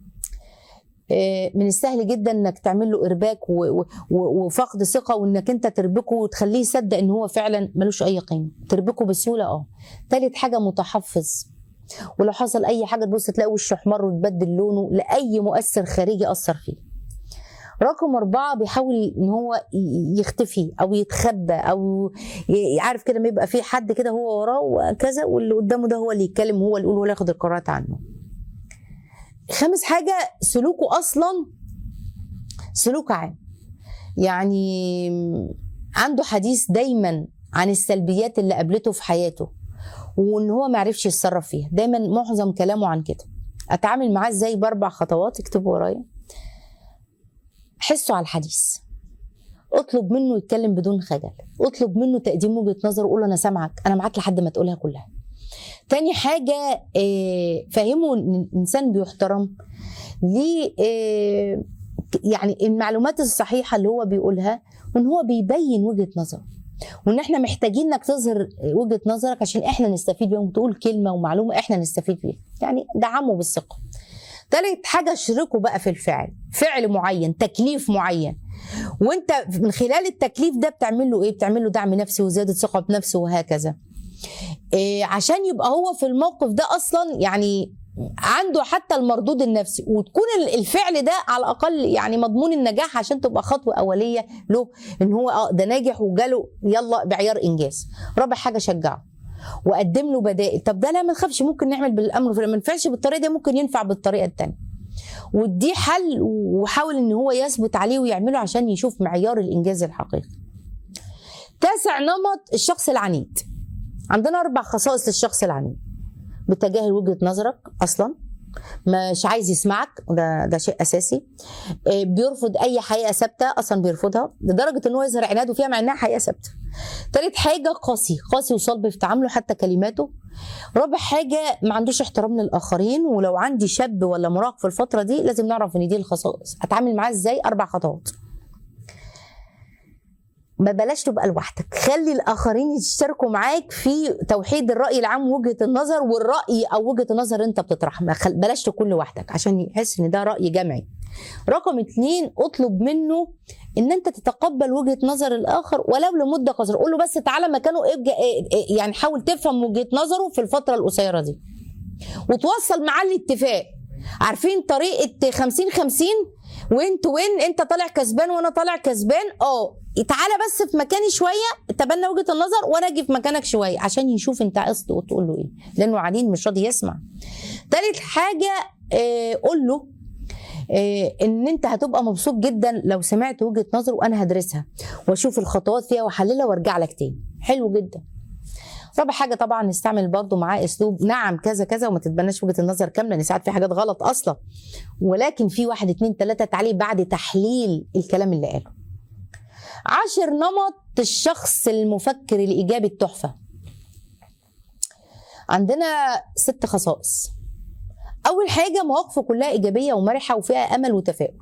آه، من السهل جدا انك تعمل له ارباك و- و- و- وفقد ثقه وانك انت تربكه وتخليه يصدق ان هو فعلا ملوش اي قيمه تربكه بسهوله اه تالت حاجه متحفظ ولو حصل اي حاجه تبص تلاقي وشه احمر وتبدل لونه لاي مؤثر خارجي اثر فيه رقم أربعة بيحاول إن هو ي- يختفي أو يتخبى أو ي- عارف كده ما يبقى في حد كده هو وراه وكذا واللي قدامه ده هو اللي يتكلم هو اللي يقول هو اللي ياخد القرارات عنه. خامس حاجة سلوكه أصلا سلوك عام يعني عنده حديث دايما عن السلبيات اللي قابلته في حياته وان هو ما عرفش يتصرف فيها دايما معظم كلامه عن كده اتعامل معاه ازاي باربع خطوات اكتبوا ورايا حسه على الحديث اطلب منه يتكلم بدون خجل اطلب منه تقديم وجهه نظر وقول له انا سامعك انا معاك لحد ما تقولها كلها تاني حاجة آه، فهمه ان الانسان بيحترم ليه آه، يعني المعلومات الصحيحة اللي هو بيقولها وان هو بيبين وجهة نظره وان احنا محتاجين انك تظهر وجهة نظرك عشان احنا نستفيد بيهم تقول كلمة ومعلومة احنا نستفيد بيها يعني دعمه بالثقة تالت حاجة اشركه بقى في الفعل فعل معين تكليف معين وانت من خلال التكليف ده بتعمل له ايه بتعمل له دعم نفسي وزيادة ثقة بنفسه وهكذا إيه عشان يبقى هو في الموقف ده اصلا يعني عنده حتى المردود النفسي وتكون ال- الفعل ده على الاقل يعني مضمون النجاح عشان تبقى خطوه اوليه له ان هو اه ده ناجح وجاله يلا بعيار انجاز رابع حاجه شجعه وقدم له بدائل طب ده لا ما تخافش ممكن نعمل بالامر ما ينفعش بالطريقه دي ممكن ينفع بالطريقه الثانيه ودي حل وحاول ان هو يثبت عليه ويعمله عشان يشوف معيار الانجاز الحقيقي تاسع نمط الشخص العنيد عندنا اربع خصائص للشخص العنيد بتجاهل وجهه نظرك اصلا مش عايز يسمعك ده ده شيء اساسي آه، بيرفض اي حقيقه ثابته اصلا بيرفضها لدرجه ان هو يظهر عناده فيها مع انها حقيقه ثابته تالت حاجه قاسي قاسي وصلب في تعامله حتى كلماته رابع حاجه ما عندوش احترام للاخرين ولو عندي شاب ولا مراهق في الفتره دي لازم نعرف ان دي الخصائص اتعامل معاه ازاي اربع خطوات ما بلاش تبقى لوحدك خلي الاخرين يشتركوا معاك في توحيد الراي العام وجهه النظر والراي او وجهه النظر انت بتطرحها ما خل... بلاش تكون لوحدك عشان يحس ان ده راي جمعي رقم اتنين اطلب منه ان انت تتقبل وجهه نظر الاخر ولو لمده قصيره قول له بس تعالى مكانه ابجا يعني حاول تفهم وجهه نظره في الفتره القصيره دي وتوصل معاه الاتفاق عارفين طريقه 50 50 وين تو وين انت طالع كسبان وانا طالع كسبان اه تعالى بس في مكاني شويه تبنى وجهه النظر وانا اجي في مكانك شويه عشان يشوف انت قصد وتقول له ايه لانه عنيد مش راضي يسمع تالت حاجه آه قول له آه ان انت هتبقى مبسوط جدا لو سمعت وجهه نظر وانا هدرسها واشوف الخطوات فيها واحللها وارجع لك تاني حلو جدا رابع حاجه طبعا نستعمل برضو معاه اسلوب نعم كذا كذا وما تتبناش وجهه النظر كامله لان ساعات في حاجات غلط اصلا ولكن في واحد اتنين تلاته تعليق بعد تحليل الكلام اللي قاله عاشر نمط الشخص المفكر الايجابي التحفه عندنا ست خصائص اول حاجه مواقفه كلها ايجابيه ومرحه وفيها امل وتفاؤل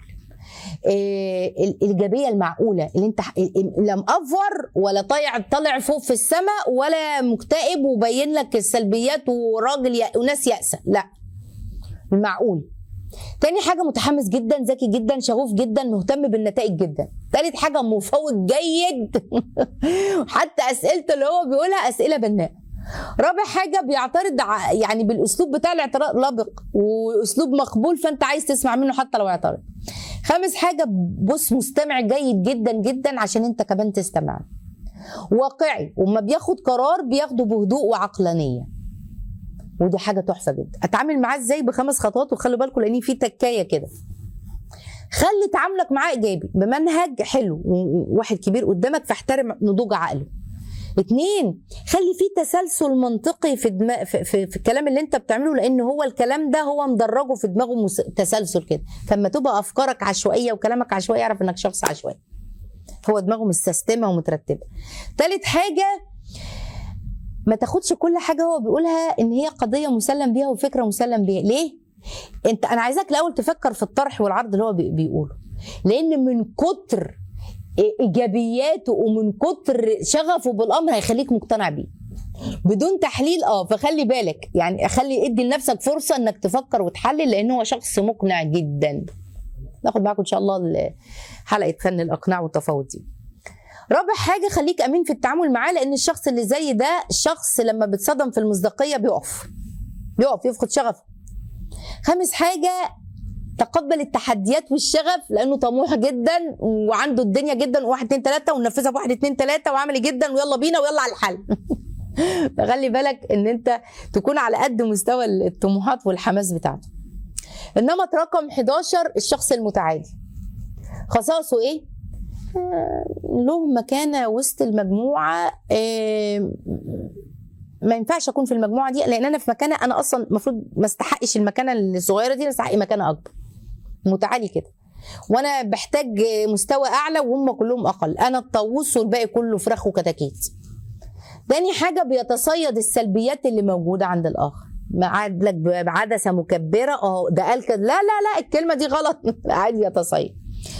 إيه الايجابيه المعقوله اللي انت لا مأفور ولا طالع طالع فوق في السماء ولا مكتئب وبين لك السلبيات وراجل ي... وناس يأسة لا المعقول تاني حاجة متحمس جدا ذكي جدا شغوف جدا مهتم بالنتائج جدا تالت حاجة مفوض جيد حتى أسئلته اللي هو بيقولها أسئلة بناءة رابع حاجة بيعترض ع- يعني بالأسلوب بتاع الاعتراض لبق وأسلوب مقبول فأنت عايز تسمع منه حتى لو اعترض خامس حاجة بص مستمع جيد جدا جدا عشان انت كمان تستمع واقعي وما بياخد قرار بياخده بهدوء وعقلانية ودي حاجة تحفة جدا اتعامل معاه ازاي بخمس خطوات وخلوا بالكم لان في تكاية كده خلي تعاملك معاه ايجابي بمنهج حلو وواحد كبير قدامك فاحترم نضوج عقله اتنين خلي فيه تسلسل منطقي في, دماغ في, في, في الكلام اللي انت بتعمله لان هو الكلام ده هو مدرجه في دماغه مس... تسلسل كده فلما تبقى افكارك عشوائيه وكلامك عشوائي اعرف انك شخص عشوائي هو دماغه مستسلمه ومترتبه تالت حاجه ما تاخدش كل حاجه هو بيقولها ان هي قضيه مسلم بيها وفكره مسلم بيها ليه انت انا عايزاك الاول تفكر في الطرح والعرض اللي هو بي- بيقوله لان من كتر ايجابياته ومن كتر شغفه بالامر هيخليك مقتنع بيه بدون تحليل اه فخلي بالك يعني خلي ادي لنفسك فرصه انك تفكر وتحلل لان هو شخص مقنع جدا ناخد معاكم ان شاء الله ال- حلقه فن الاقناع والتفاوض دي رابع حاجه خليك امين في التعامل معاه لان الشخص اللي زي ده شخص لما بيتصدم في المصداقيه بيقف بيقف يفقد شغفه خامس حاجه تقبل التحديات والشغف لانه طموح جدا وعنده الدنيا جدا وواحد اتنين تلاته وننفذها بواحد اتنين تلاته وعملي جدا ويلا بينا ويلا على الحل فخلي بالك ان انت تكون على قد مستوى الطموحات والحماس بتاعته النمط رقم 11 الشخص المتعالي خصائصه ايه؟ آه، له مكانه وسط المجموعه آه، ما ينفعش اكون في المجموعه دي لان انا في مكانه انا اصلا المفروض ما استحقش المكانه الصغيره دي انا استحق مكانه اكبر متعالي كده وانا بحتاج مستوى اعلى وهم كلهم اقل انا الطاووس والباقي كله فراخ وكتاكيت تاني حاجه بيتصيد السلبيات اللي موجوده عند الاخر معاد لك بعدسه مكبره اه ده قال كده لا لا لا الكلمه دي غلط عادي يتصيد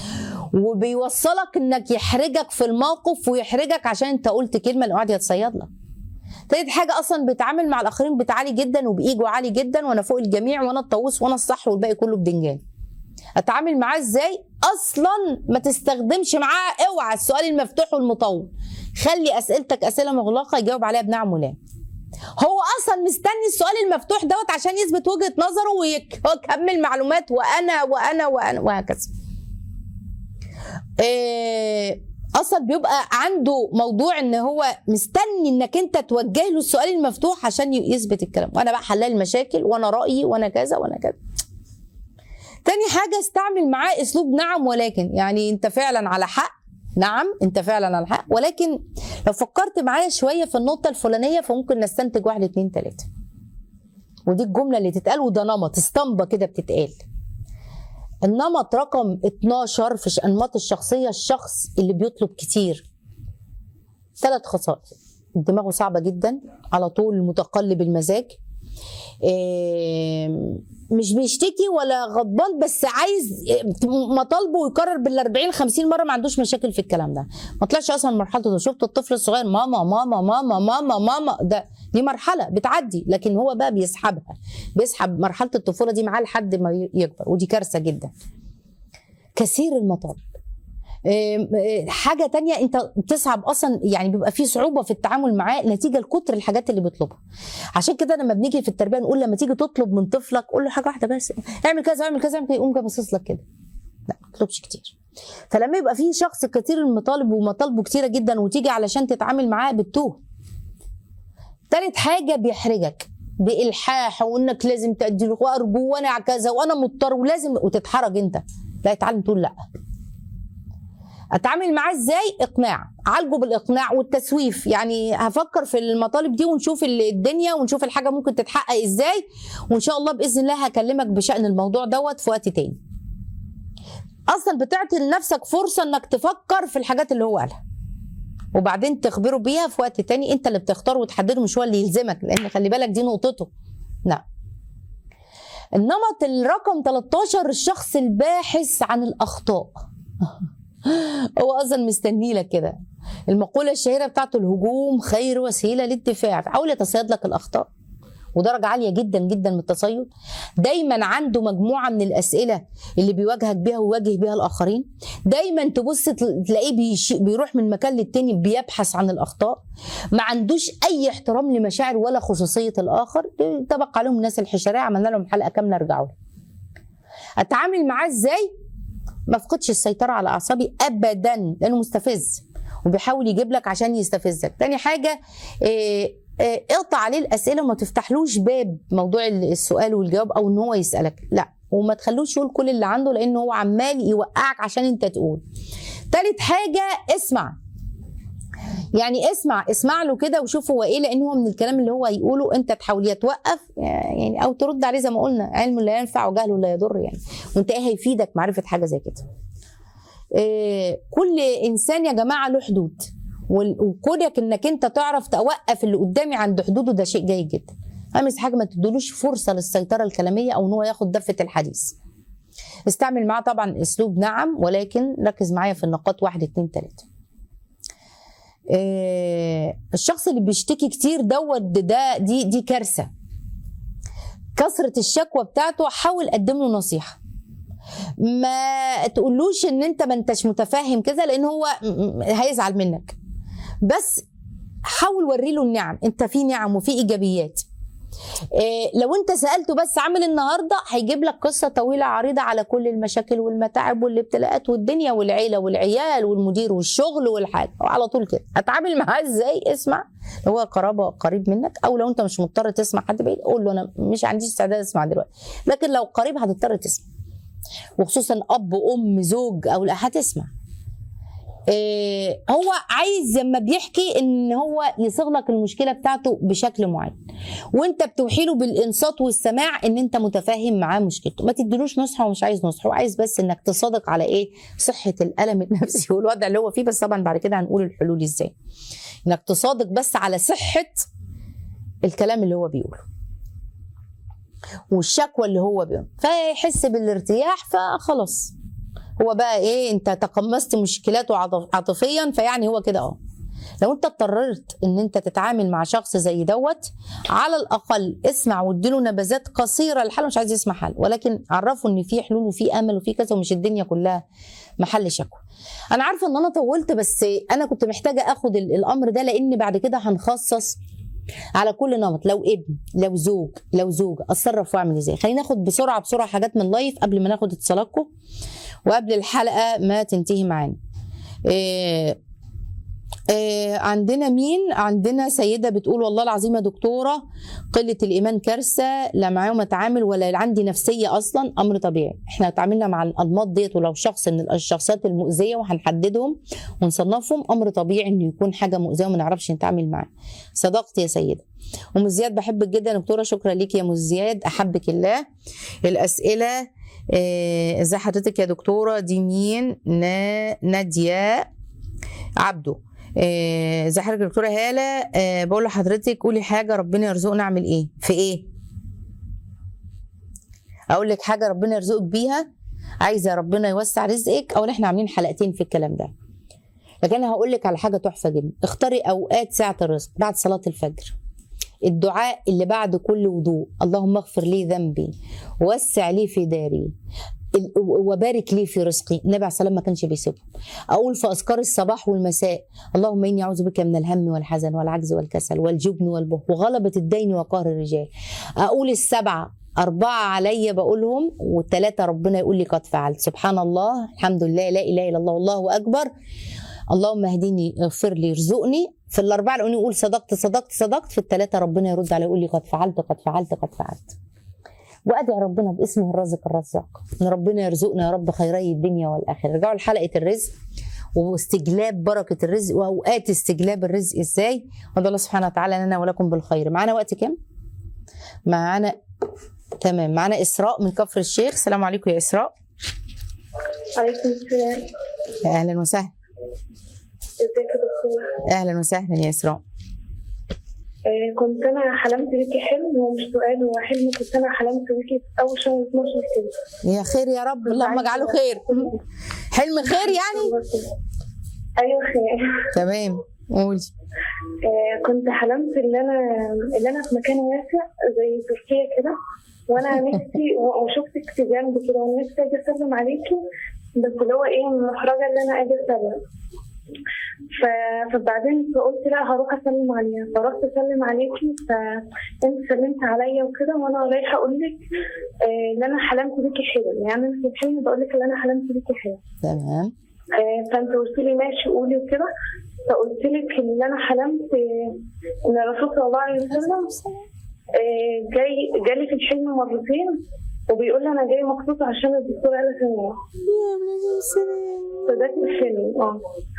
وبيوصلك انك يحرجك في الموقف ويحرجك عشان انت قلت كلمه اللي قاعد يتصيد لك تالت حاجة أصلا بيتعامل مع الآخرين بتعالي جدا وبإيجو عالي جدا وأنا فوق الجميع وأنا الطاووس وأنا الصح والباقي كله بدنجان أتعامل معاه إزاي؟ أصلا ما تستخدمش معاه اوعى السؤال المفتوح والمطول خلي أسئلتك أسئلة مغلقة يجاوب عليها بنعم ولا هو اصلا مستني السؤال المفتوح دوت عشان يثبت وجهه نظره ويكمل معلومات وانا وانا وانا وهكذا إيه اصلا بيبقى عنده موضوع ان هو مستني انك انت توجه له السؤال المفتوح عشان ي- يثبت الكلام وانا بقى حلال المشاكل وانا رايي وانا كذا وانا كذا تاني حاجه استعمل معاه اسلوب نعم ولكن يعني انت فعلا على حق نعم انت فعلا على حق ولكن لو فكرت معايا شويه في النقطه الفلانيه فممكن نستنتج واحد اتنين تلاته ودي الجمله اللي تتقال وده نمط اسطمبه كده بتتقال النمط رقم 12 في انماط الشخصيه الشخص اللي بيطلب كتير ثلاث خصائص دماغه صعبه جدا على طول متقلب المزاج إيه، مش بيشتكي ولا غضبان بس عايز مطالبه يكرر بال 40 50 مره ما عندوش مشاكل في الكلام ده ما طلعش اصلا من مرحلته ده شفت الطفل الصغير ماما ماما ماما ماما ماما ده دي مرحله بتعدي لكن هو بقى بيسحبها بيسحب مرحله الطفوله دي معاه لحد ما يكبر ودي كارثه جدا كثير المطالب إيه، إيه، حاجة تانية انت بتصعب اصلا يعني بيبقى في صعوبة في التعامل معاه نتيجة لكتر الحاجات اللي بيطلبها عشان كده لما بنيجي في التربية نقول لما تيجي تطلب من طفلك قول له حاجة واحدة بس اعمل كذا اعمل كذا اعمل كذا يقوم جاي باصص لك كده لا ما تطلبش كتير فلما يبقى في شخص كتير المطالب ومطالبه كتيرة جدا وتيجي علشان تتعامل معاه بتوه تالت حاجة بيحرجك بإلحاح وإنك لازم تأدي له وأرجو وأنا كذا وأنا مضطر ولازم وتتحرج أنت لا اتعلم تقول لأ اتعامل معاه ازاي اقناع عالجه بالاقناع والتسويف يعني هفكر في المطالب دي ونشوف ال- الدنيا ونشوف الحاجه ممكن تتحقق ازاي وان شاء الله باذن الله هكلمك بشان الموضوع دوت في وقت تاني اصلا بتعطي لنفسك فرصه انك تفكر في الحاجات اللي هو قالها وبعدين تخبره بيها في وقت تاني انت اللي بتختار وتحدده مش هو اللي يلزمك لان خلي بالك دي نقطته لا النمط الرقم 13 الشخص الباحث عن الاخطاء هو اصلا مستني لك كده المقوله الشهيره بتاعته الهجوم خير وسيله للدفاع حاول يتصيد لك الاخطاء ودرجه عاليه جدا جدا من التصيد دايما عنده مجموعه من الاسئله اللي بيواجهك بيها ويواجه بيها الاخرين دايما تبص تل- تلاقيه بيش- بيروح من مكان للتاني بيبحث عن الاخطاء ما عندوش اي احترام لمشاعر ولا خصوصيه الاخر طبق عليهم الناس الحشريه عملنا لهم حلقه كامله ارجعوا لها. اتعامل معاه ازاي ما افقدش السيطره على اعصابي ابدا لانه مستفز وبيحاول يجيب لك عشان يستفزك تاني حاجه إيه إيه اقطع عليه الاسئله وما تفتحلوش باب موضوع السؤال والجواب او ان هو يسالك لا وما تخلوش يقول كل اللي عنده لان هو عمال يوقعك عشان انت تقول تالت حاجه اسمع يعني اسمع اسمع له كده وشوف هو ايه لان هو من الكلام اللي هو هيقوله انت تحاول يا توقف يعني او ترد عليه زي ما قلنا علم لا ينفع وجهل لا يضر يعني وانت ايه هيفيدك معرفه حاجه زي كده إيه كل انسان يا جماعه له حدود وال- وكونك انك انت تعرف توقف اللي قدامي عند حدوده ده شيء جيد جدا امس حاجه ما تدولوش فرصه للسيطره الكلاميه او ان هو ياخد دفه الحديث استعمل معاه طبعا اسلوب نعم ولكن ركز معايا في النقاط واحد اتنين تلاته إيه الشخص اللي بيشتكي كتير دوت ده دي دي كارثه كثره الشكوى بتاعته حاول قدم له نصيحه ما تقولوش ان انت ما انتش متفاهم كذا لان هو م- م- هيزعل منك بس حاول وري له النعم انت في نعم وفي ايجابيات إيه لو انت سالته بس عامل النهارده هيجيب لك قصه طويله عريضه على كل المشاكل والمتاعب والابتلاءات والدنيا والعيله والعيال والمدير والشغل والحاجه على طول كده اتعامل معاه ازاي اسمع لو هو قرابه قريب منك او لو انت مش مضطر تسمع حد بعيد قول له انا مش عنديش استعداد اسمع دلوقتي لكن لو قريب هتضطر تسمع وخصوصا اب ام زوج او لا هتسمع إيه هو عايز لما بيحكي ان هو يصيغ لك المشكله بتاعته بشكل معين وانت بتوحي له بالانصات والسماع ان انت متفاهم معاه مشكلته ما تديلوش نصحه ومش عايز نصحه هو عايز بس انك تصادق على ايه صحه الالم النفسي والوضع اللي هو فيه بس طبعا بعد كده هنقول الحلول ازاي انك تصادق بس على صحه الكلام اللي هو بيقوله والشكوى اللي هو بيقوله فيحس بالارتياح فخلاص هو بقى ايه انت تقمصت مشكلاته عاطف- عاطفيا فيعني هو كده اه لو انت اضطررت ان انت تتعامل مع شخص زي دوت على الاقل اسمع واديله نبذات قصيره لحل مش عايز يسمع حل ولكن عرفه ان في حلول وفي امل وفي كذا ومش الدنيا كلها محل شكوى انا عارفه ان انا طولت بس انا كنت محتاجه اخد ال- الامر ده لان بعد كده هنخصص على كل نمط لو ابن لو زوج لو زوجه اتصرف واعمل ازاي خلينا ناخد بسرعه بسرعه حاجات من لايف قبل ما ناخد اتصالاتكم وقبل الحلقه ما تنتهي معانا إيه آه عندنا مين عندنا سيده بتقول والله العظيم يا دكتوره قله الايمان كارثه لا معاهم اتعامل ولا عندي نفسيه اصلا امر طبيعي احنا اتعاملنا مع الانماط ديت ولو شخص من الشخصيات المؤذيه وهنحددهم ونصنفهم امر طبيعي انه يكون حاجه مؤذيه وما نعرفش نتعامل معاه صدقت يا سيده ام زياد بحبك جدا يا دكتوره شكرا ليك يا ام زياد احبك الله الاسئله آه، ازي حضرتك يا دكتوره دي مين نا- ناديه عبده آه، ازي حضرتك يا دكتوره هاله آه، بقول لحضرتك قولي حاجه ربنا يرزقنا اعمل ايه في ايه اقول لك حاجه ربنا يرزقك بيها عايزه ربنا يوسع رزقك اولا احنا عاملين حلقتين في الكلام ده لكن انا هقول لك على حاجه تحفه جدا اختاري اوقات ساعه الرزق بعد صلاه الفجر الدعاء اللي بعد كل وضوء اللهم اغفر لي ذنبي وسع لي في داري ال- وبارك لي في رزقي النبي عليه الصلاه والسلام ما كانش بيسيبهم اقول في اذكار الصباح والمساء اللهم اني اعوذ بك من الهم والحزن والعجز والكسل والجبن والبخل وغلبه الدين وقهر الرجال اقول السبعه أربعة عليا بقولهم والثلاثة ربنا يقول لي قد فعلت سبحان الله الحمد لله لا إله إلا الله والله أكبر اللهم اهدني اغفر لي ارزقني في الأربعة الأولين يقول صدقت صدقت صدقت في الثلاثة ربنا يرد عليه يقول لي قد فعلت قد فعلت قد فعلت وادعي ربنا باسمه الرازق الرزاق ان ربنا يرزقنا يا رب خيري الدنيا والاخره رجعوا لحلقه الرزق واستجلاب بركه الرزق واوقات استجلاب الرزق ازاي وادعو الله سبحانه وتعالى لنا ولكم بالخير معانا وقت كام معانا تمام معانا اسراء من كفر الشيخ السلام عليكم يا اسراء عليكم السلام يا اهلا وسهلا ازيك يا دكتور اهلا وسهلا يا اسراء آه كنت انا حلمت بيكي حلم هو مش سؤال هو حلم كنت انا حلمت بيكي في اول شهر 12 كده يا خير يا رب اللهم اجعله خير حلم خير يعني ايوه خير تمام قولي آه كنت حلمت ان انا ان انا في مكان واسع زي تركيا كده وانا نفسي و- وشفتك في جنب كده ونفسي اجي اسلم عليكي بس اللي هو ايه محرجه ان انا اجي اسلم ف- فبعدين فقلت لا هروح اسلم عليها فرحت اسلم عليكي فانت سلمت عليا وكده وانا رايحه اقول لك آه، ان انا حلمت بيكي حلم يعني انا في الحلم بقول لك ان انا حلمت بيكي حلم تمام آه، فانت قلت لي ماشي قولي وكده فقلت لك ان انا حلمت آه، ان الرسول صلى الله عليه وسلم آه، جاي جالي في الحلم مرتين وبيقول لي انا جاي مخصوص عشان الدكتور قال ثانيه فده في الحلم اه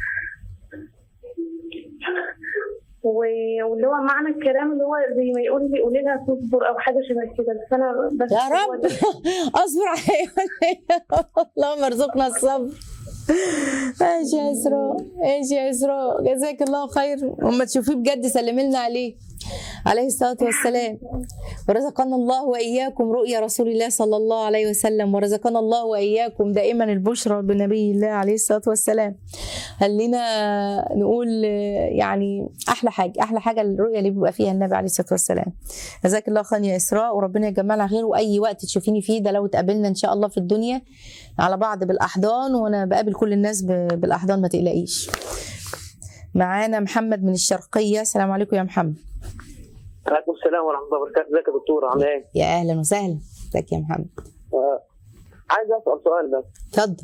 و- واللي هو معنى الكلام اللي هو زي ما يقول لي قولي لها تصبر او حاجه شبه كده بس انا بس يا هو رب ده. اصبر عليا اللهم ارزقنا الصبر ماشي يا اسراء ماشي يا اسراء جزاك الله خير وما تشوفيه بجد سلمي لنا عليه عليه الصلاه والسلام ورزقنا الله واياكم رؤيا رسول الله صلى الله عليه وسلم ورزقنا الله واياكم دائما البشرى بنبي الله عليه الصلاه والسلام خلينا نقول آه، يعني احلى حاجه احلى حاجه الرؤيه اللي بيبقى فيها النبي عليه الصلاه والسلام جزاك الله خير يا اسراء وربنا يجمعنا خير واي وقت تشوفيني فيه ده لو اتقابلنا ان شاء الله في الدنيا على بعض بالاحضان وانا بقابل كل الناس ب- بالاحضان ما تقلقيش معانا محمد من الشرقيه السلام عليكم يا محمد وعليكم السلام ورحمه الله وبركاته ازيك يا دكتور عامل ايه؟ يا اهلا وسهلا ازيك يا محمد آه، عايز اسال سؤال بس اتفضل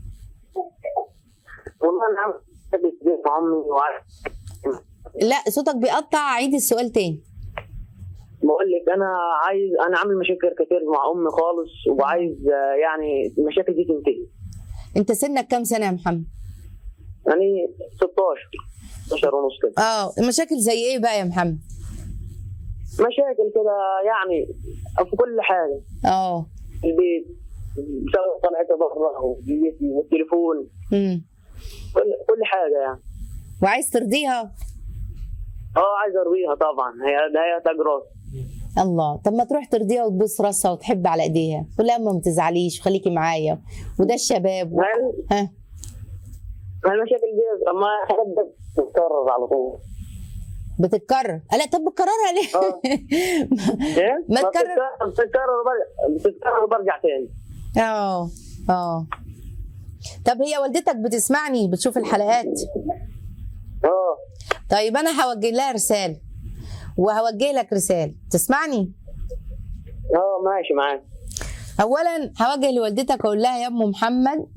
والله انا عامل حاجة كبيرة مع امي وعارف لا صوتك بيقطع عيد السؤال تاني بقول لك انا عايز انا عامل مشاكل كتير مع امي خالص وعايز آه، يعني المشاكل دي تنتهي انت سنك كام سنه يا محمد يعني 16 16 ونص كده اه المشاكل زي ايه بقى يا محمد مشاكل كده يعني في كل حاجه اه في البيت سواء طلعت بره وبيتي والتليفون امم كل كل حاجه يعني وعايز ترضيها اه عايز ارضيها طبعا هي ده هي تاج راسي الله طب ما تروح ترضيها وتبوس راسها وتحب على ايديها تقول لها ما تزعليش وخليكي معايا وده الشباب و... هل ها ما المشاكل دي ما حاجات بتتكرر على طول بتتكرر لا طب بتكررها ليه آه. ايه؟ ما تكرر- بتتكرر بتتكرر وبرجع بتتكرر وبرجع تاني اه اه طب هي والدتك بتسمعني بتشوف الحلقات اه طيب انا هوجه لها رساله وهوجه لك رساله تسمعني اه ماشي معاك اولا هوجه لوالدتك اقول لها يا ام محمد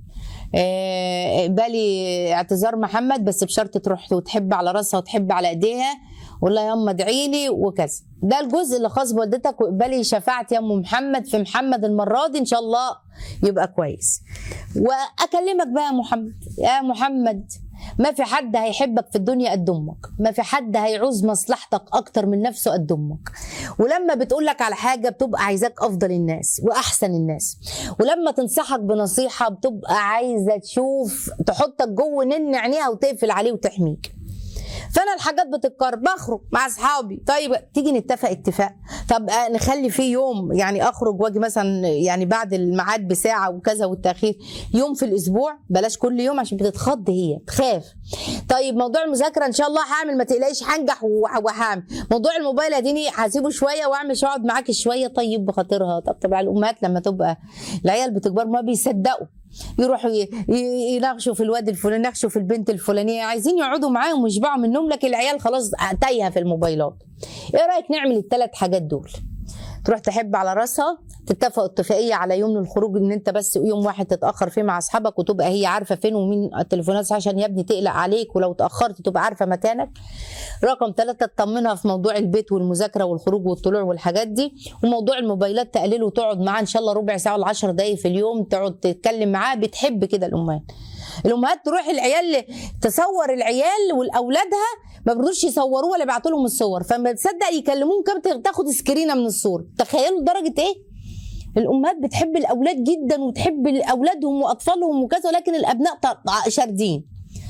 آه، اقبلي اعتذار محمد بس بشرط تروح وتحب على راسها وتحب على ايديها والله يا ام ادعي لي وكذا ده الجزء اللي خاص بوالدتك واقبلي شفاعه يا ام محمد في محمد المره دي ان شاء الله يبقى كويس واكلمك بقى يا محمد يا محمد ما في حد هيحبك في الدنيا قد امك ما في حد هيعوز مصلحتك اكتر من نفسه قد امك ولما بتقول لك على حاجه بتبقى عايزاك افضل الناس واحسن الناس ولما تنصحك بنصيحه بتبقى عايزه تشوف تحطك جوه نن عينيها وتقفل عليه وتحميك فانا الحاجات بتتكرر بخرج مع اصحابي طيب تيجي نتفق اتفاق طب آه، نخلي فيه يوم يعني اخرج واجي مثلا يعني بعد الميعاد بساعه وكذا والتاخير يوم في الاسبوع بلاش كل يوم عشان بتتخض هي تخاف طيب موضوع المذاكره ان شاء الله هعمل ما تقلقيش هنجح وه- وهعمل موضوع الموبايل اديني هسيبه شويه واعمل شو اقعد معاكي شويه طيب بخاطرها طب طبعا الامهات لما تبقى العيال بتكبر ما بيصدقوا يروحوا ي- ي- يناقشوا في الواد الفلاني يناقشوا في البنت الفلانيه عايزين يقعدوا معاهم ويشبعوا منهم لكن العيال خلاص تايهه في الموبايلات ايه رايك نعمل الثلاث حاجات دول تروح تحب على راسها تتفقوا اتفاقيه على يوم الخروج ان انت بس يوم واحد تتاخر فيه مع اصحابك وتبقى هي عارفه فين ومين التليفونات عشان يا ابني تقلق عليك ولو تاخرت تبقى عارفه مكانك رقم ثلاثة تطمنها في موضوع البيت والمذاكرة والخروج والطلوع والحاجات دي وموضوع الموبايلات تقلله وتقعد معاه إن شاء الله ربع ساعة ولا 10 دقايق في اليوم تقعد تتكلم معاه بتحب كده الأمهات الأمهات تروح العيال تصور العيال والأولادها ما بيرضوش يصوروه ولا يبعتوا لهم الصور فما تصدق يكلموهم كام تاخد سكرينه من الصورة تخيلوا درجة إيه الامهات بتحب الاولاد جدا وتحب اولادهم واطفالهم وكذا ولكن الابناء ط- شاردين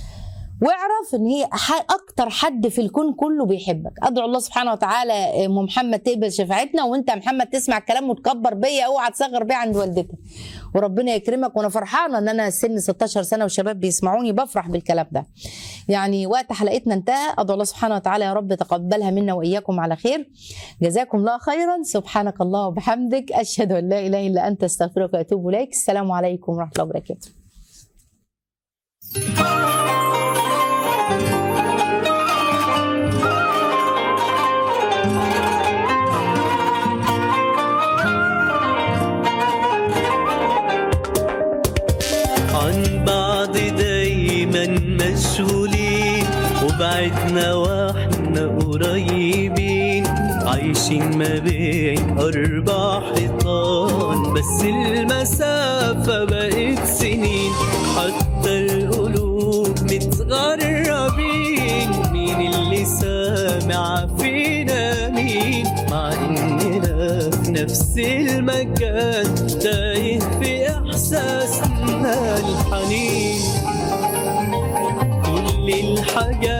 واعرف ان هي ح- اكتر حد في الكون كله بيحبك ادعو الله سبحانه وتعالى ام محمد تقبل شفاعتنا وانت يا محمد تسمع الكلام وتكبر بيا اوعى تصغر بيا عند والدتك وربنا يكرمك وانا فرحانه ان انا سن 16 سنه وشباب بيسمعوني بفرح بالكلام ده يعني وقت حلقتنا انتهى ادعو الله سبحانه وتعالى يا رب تقبلها منا واياكم على خير جزاكم الله خيرا سبحانك الله وبحمدك اشهد ان لا اله الا انت استغفرك واتوب اليك السلام عليكم ورحمه الله وبركاته عن بعض دايما مشغولين وبعدنا واحنا قريبين عايشين ما بين أربع حيطان بس المسافة بقت سنين حتى القلوب متغربين مين اللي سامع فينا مين مع إننا في نفس المكان تايه في إحساسنا الحنين كل الحاجات